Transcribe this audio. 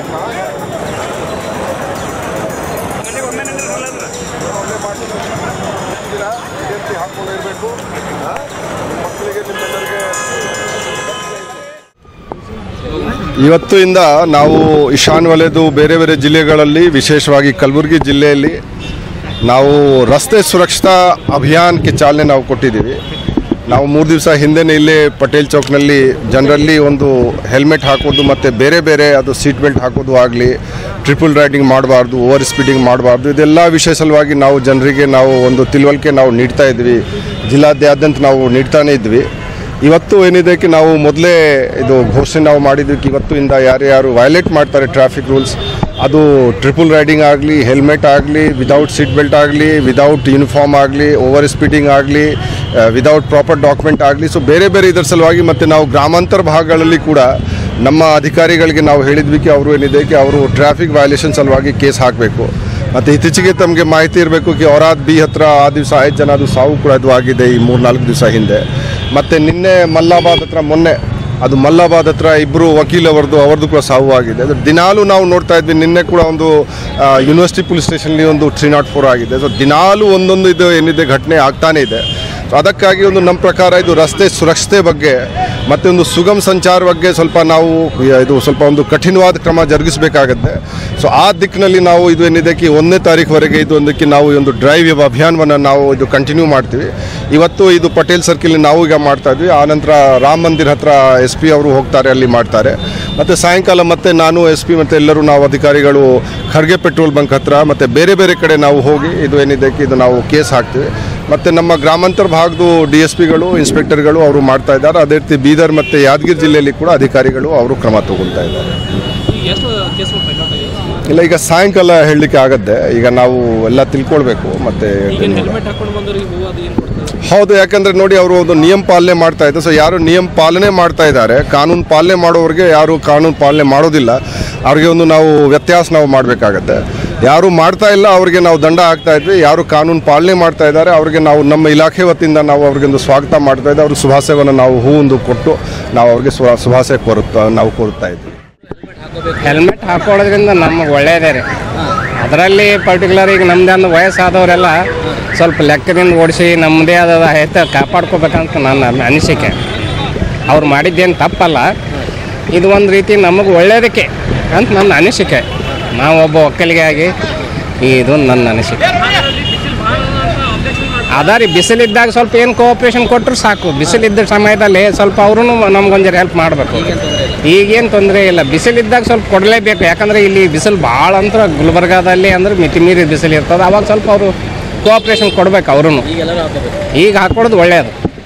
ಹಾಕೊಂಡಿರಬೇಕು ಮಕ್ಕಳಿಗೆ ನಿಮ್ಮೆಲ್ಲರಿಗೆ ಇವತ್ತು ಇಂದ ನಾವು ಈಶಾನ್ ವಲಯದ ಬೇರೆ ಬೇರೆ ಜಿಲ್ಲೆಗಳಲ್ಲಿ ವಿಶೇಷವಾಗಿ ಕಲಬುರಗಿ ಜಿಲ್ಲೆಯಲ್ಲಿ ನಾವು ರಸ್ತೆ ಸುರಕ್ಷತಾ ಅಭಿಯಾನಕ್ಕೆ ಚಾಲನೆ ನಾವು ಕೊಟ್ಟಿದ್ದೀವಿ ನಾವು ಮೂರು ದಿವಸ ಹಿಂದೆನೇ ಇಲ್ಲೇ ಪಟೇಲ್ ಚೌಕ್ನಲ್ಲಿ ಜನರಲ್ಲಿ ಒಂದು ಹೆಲ್ಮೆಟ್ ಹಾಕೋದು ಮತ್ತು ಬೇರೆ ಬೇರೆ ಅದು ಸೀಟ್ ಬೆಲ್ಟ್ ಹಾಕೋದು ಆಗಲಿ ಟ್ರಿಪಲ್ ರೈಡಿಂಗ್ ಮಾಡಬಾರ್ದು ಓವರ್ ಸ್ಪೀಡಿಂಗ್ ಮಾಡಬಾರ್ದು ಇದೆಲ್ಲ ವಿಷಯ ಸಲುವಾಗಿ ನಾವು ಜನರಿಗೆ ನಾವು ಒಂದು ತಿಳುವಳಿಕೆ ನಾವು ನೀಡ್ತಾ ಇದ್ವಿ ಜಿಲ್ಲಾದ್ಯಂತ ನಾವು ನೀಡ್ತಾನೇ ಇದ್ವಿ ಇವತ್ತು ಏನಿದೆ ಕಿ ನಾವು ಮೊದಲೇ ಇದು ಘೋಷಣೆ ನಾವು ಮಾಡಿದ್ವಿ ಇವತ್ತು ಇಂದ ಯಾರ್ಯಾರು ವಯಲೇಟ್ ಮಾಡ್ತಾರೆ ಟ್ರಾಫಿಕ್ ರೂಲ್ಸ್ ಅದು ಟ್ರಿಪಲ್ ರೈಡಿಂಗ್ ಆಗಲಿ ಹೆಲ್ಮೆಟ್ ಆಗಲಿ ವಿದೌಟ್ ಸೀಟ್ ಬೆಲ್ಟ್ ಆಗಲಿ ವಿದೌಟ್ ಯೂನಿಫಾರ್ಮ್ ಆಗಲಿ ಓವರ್ ಸ್ಪೀಡಿಂಗ್ ಆಗಲಿ ವಿದೌಟ್ ಪ್ರಾಪರ್ ಡಾಕ್ಯುಮೆಂಟ್ ಆಗಲಿ ಸೊ ಬೇರೆ ಬೇರೆ ಇದರ ಸಲುವಾಗಿ ಮತ್ತು ನಾವು ಗ್ರಾಮಾಂತರ ಭಾಗಗಳಲ್ಲಿ ಕೂಡ ನಮ್ಮ ಅಧಿಕಾರಿಗಳಿಗೆ ನಾವು ಹೇಳಿದ್ವಿ ಕಿ ಅವರು ಏನಿದೆ ಕಿ ಅವರು ಟ್ರಾಫಿಕ್ ವಯಲೇಷನ್ ಸಲುವಾಗಿ ಕೇಸ್ ಹಾಕಬೇಕು ಮತ್ತು ಇತ್ತೀಚೆಗೆ ತಮಗೆ ಮಾಹಿತಿ ಇರಬೇಕು ಕಿ ಔರಾದ್ ಬಿ ಹತ್ರ ಆ ದಿವಸ ಐದು ಜನ ಅದು ಸಾವು ಕೂಡ ಅದು ಆಗಿದೆ ಈ ಮೂರು ನಾಲ್ಕು ದಿವಸ ಹಿಂದೆ ಮತ್ತು ನಿನ್ನೆ ಮಲ್ಲಾಬಾದ್ ಹತ್ರ ಮೊನ್ನೆ ಅದು ಮಲ್ಲಾಬಾದ್ ಹತ್ರ ಇಬ್ಬರು ವಕೀಲವರದು ಅವ್ರದ್ದು ಕೂಡ ಸಾವು ಆಗಿದೆ ಅದು ದಿನಾಲೂ ನಾವು ನೋಡ್ತಾ ಇದ್ವಿ ನಿನ್ನೆ ಕೂಡ ಒಂದು ಯೂನಿವರ್ಸಿಟಿ ಪೊಲೀಸ್ ಸ್ಟೇಷನ್ಲಿ ಒಂದು ತ್ರೀ ನಾಟ್ ಫೋರ್ ಆಗಿದೆ ಸೊ ದಿನಾಲೂ ಒಂದೊಂದು ಇದು ಏನಿದೆ ಘಟನೆ ಆಗ್ತಾನೇ ಇದೆ ಸೊ ಅದಕ್ಕಾಗಿ ಒಂದು ನಮ್ಮ ಪ್ರಕಾರ ಇದು ರಸ್ತೆ ಸುರಕ್ಷತೆ ಬಗ್ಗೆ ಮತ್ತು ಒಂದು ಸುಗಮ ಸಂಚಾರ ಬಗ್ಗೆ ಸ್ವಲ್ಪ ನಾವು ಇದು ಸ್ವಲ್ಪ ಒಂದು ಕಠಿಣವಾದ ಕ್ರಮ ಜರುಗಿಸಬೇಕಾಗತ್ತೆ ಸೊ ಆ ದಿಕ್ಕಿನಲ್ಲಿ ನಾವು ಇದು ಏನಿದೆ ಕಿ ಒಂದನೇ ತಾರೀಕುವರೆಗೆ ಇದು ಒಂದಕ್ಕೆ ನಾವು ಈ ಒಂದು ಡ್ರೈವ್ ಅಭಿಯಾನವನ್ನು ನಾವು ಇದು ಕಂಟಿನ್ಯೂ ಮಾಡ್ತೀವಿ ಇವತ್ತು ಇದು ಪಟೇಲ್ ಸರ್ಕಿಲ್ ನಾವು ಈಗ ಮಾಡ್ತಾ ಇದ್ವಿ ಆನಂತರ ರಾಮ ಮಂದಿರ ಹತ್ರ ಎಸ್ ಪಿ ಅವರು ಹೋಗ್ತಾರೆ ಅಲ್ಲಿ ಮಾಡ್ತಾರೆ ಮತ್ತು ಸಾಯಂಕಾಲ ಮತ್ತೆ ನಾನು ಎಸ್ ಪಿ ಮತ್ತು ಎಲ್ಲರೂ ನಾವು ಅಧಿಕಾರಿಗಳು ಖರ್ಗೆ ಪೆಟ್ರೋಲ್ ಬಂಕ್ ಹತ್ರ ಮತ್ತು ಬೇರೆ ಬೇರೆ ಕಡೆ ನಾವು ಹೋಗಿ ಇದು ಏನಿದೆ ಕಿ ಇದು ನಾವು ಕೇಸ್ ಹಾಕ್ತೀವಿ ಮತ್ತು ನಮ್ಮ ಗ್ರಾಮಾಂತರ ಭಾಗದ ಡಿ ಎಸ್ ಪಿಗಳು ಇನ್ಸ್ಪೆಕ್ಟರ್ಗಳು ಅವರು ಮಾಡ್ತಾ ಇದ್ದಾರೆ ಅದೇ ರೀತಿ ಬೀದರ್ ಮತ್ತು ಯಾದಗಿರಿ ಜಿಲ್ಲೆಯಲ್ಲಿ ಕೂಡ ಅಧಿಕಾರಿಗಳು ಅವರು ಕ್ರಮ ತಗೊಳ್ತಾ ಇದ್ದಾರೆ ಎಷ್ಟು ಕೇಸ್ಗಳು ಪೈಲಾಟ್ ಆಗಿದೆ ಇಲ್ಲ ಈಗ ಸಾಯಂಕಾಲ ಹೇಳಲಿಕ್ಕೆ ಆಗತ್ತೆ ಈಗ ನಾವು ಎಲ್ಲ ತಿಳ್ಕೊಳ್ಬೇಕು ಮತ್ತು ಈಗೇನು ಹೆಲ್ಮೆಟ್ ಹಾಕೊಂಡು ಬಂದವ್ರಿಗೆ ಹೂವು ಅದು ಏನು ಕೊಡ್ತಾರೆ ಹೌದು ಯಾಕಂದ್ರೆ ನೋಡಿ ಅವರು ಒಂದು ನಿಯಮ ಪಾಲನೆ ಮಾಡ್ತಾ ಇದ್ದಾರೆ ಸೊ ಯಾರು ನಿಯಮ ಪಾಲನೆ ಮಾಡ್ತಾ ಇದ್ದಾರೆ ಕಾನೂನು ಪಾಲನೆ ಮಾಡೋರಿಗೆ ಯಾರು ಕಾನೂನು ಪಾಲನೆ ಮಾಡೋದಿಲ್ಲ ಅವ್ರಿಗೆ ಒಂದು ನಾವು ವ್ಯತ್ಯಾಸ ನಾವು ಮಾಡಬೇಕಾಗತ್ತೆ ಯಾರು ಮಾಡ್ತಾ ಇಲ್ಲ ಅವ್ರಿಗೆ ನಾವು ದಂಡ ಹಾಕ್ತಾ ಇದ್ವಿ ಯಾರು ಕಾನೂನು ಪಾಲನೆ ಮಾಡ್ತಾ ಇದ್ದಾರೆ ಅವ್ರಿಗೆ ನಾವು ನಮ್ಮ ಇಲಾಖೆ ವತಿಯಿಂದ ನಾವು ಅವ್ರಿಗೆ ಒಂದು ಸ್ವಾಗತ ಮಾಡ್ತಾ ಇದ್ವಿ ಅವ್ರ ಶುಭಾಶಯವನ್ನು ನಾವು ಹೂ ಒಂದು ಕೊಟ್ಟು ನಾವು ಅವ್ರಿಗೆ ಶುಭ- ಶುಭಾಶಯ ಕೋರುತ್ತಾ ನಾವು ಕೋರುತ್ತಾ ಇದ್ವಿ ಹೆಲ್ಮೆಟ್ ಹಾಕೊಳ್ಳೋದ್ರಿಂದ ನಮಗೆ ಒಳ್ಳೆಯದೇ ರೀ ಅದರಲ್ಲಿ ಪರ್ಟಿಕ್ಯುಲರ್ ಈಗ ನಮ್ದು ವಯಸ್ಸಾದವರೆಲ್ಲ ಸ್ವಲ್ಪ ಲೆಕ್ಕದಿಂದ ಓಡಿಸಿ ನಮ್ಮದೇ ಆದ ಹೆತ್ತ ಕಾಪಾಡ್ಕೋಬೇಕಂತ ನನ್ನ ಅನಿಸಿಕೆ ಅವ್ರು ಮಾಡಿದ್ದೇನು ತಪ್ಪಲ್ಲ ಇದು ಒಂದು ರೀತಿ ನಮಗೆ ಒಳ್ಳೆಯದಕ್ಕೆ ಅಂತ ನನ್ನ ಅನಿಸಿಕೆ ನಾವು ಒಬ್ಬ ಒಕ್ಕಲಿಗೆ ಆಗಿ ಇದು ನನ್ನ ಅನಿಸಿಕೆ ಅದ ರೀ ಬಿಸಿಲಿದ್ದಾಗ ಸ್ವಲ್ಪ ಏನು ಕೋಆಪ್ರೇಷನ್ ಕೊಟ್ಟರು ಸಾಕು ಬಿಸಿಲಿದ್ದ ಸಮಯದಲ್ಲಿ ಸ್ವಲ್ಪ ಅವರು ನಮ್ಗೊಂದು ಹೆಲ್ಪ್ ಮಾಡಬೇಕು ಈಗೇನು ತೊಂದರೆ ಇಲ್ಲ ಬಿಸಿಲಿದ್ದಾಗ ಸ್ವಲ್ಪ ಕೊಡಲೇಬೇಕು ಯಾಕಂದರೆ ಇಲ್ಲಿ ಬಿಸಿಲು ಭಾಳ ಅಂತ ಗುಲ್ಬರ್ಗಾದಲ್ಲಿ ಅಂದ್ರೆ ಮಿತಿ ಮೀರಿ ಬಿಸಿಲು ಇರ್ತದೆ ಅವಾಗ ಸ್ವಲ್ಪ ಅವರು ಕೋಆಪ್ರೇಷನ್ ಕೊಡ್ಬೇಕು ಅವರು ಈಗೆಲ್ಲರೂ ಹಾಕೋಬೇಕು ಈಗ ಹಾಕೊಳ್ಳೋದು ಒಳ್ಳೆಯದು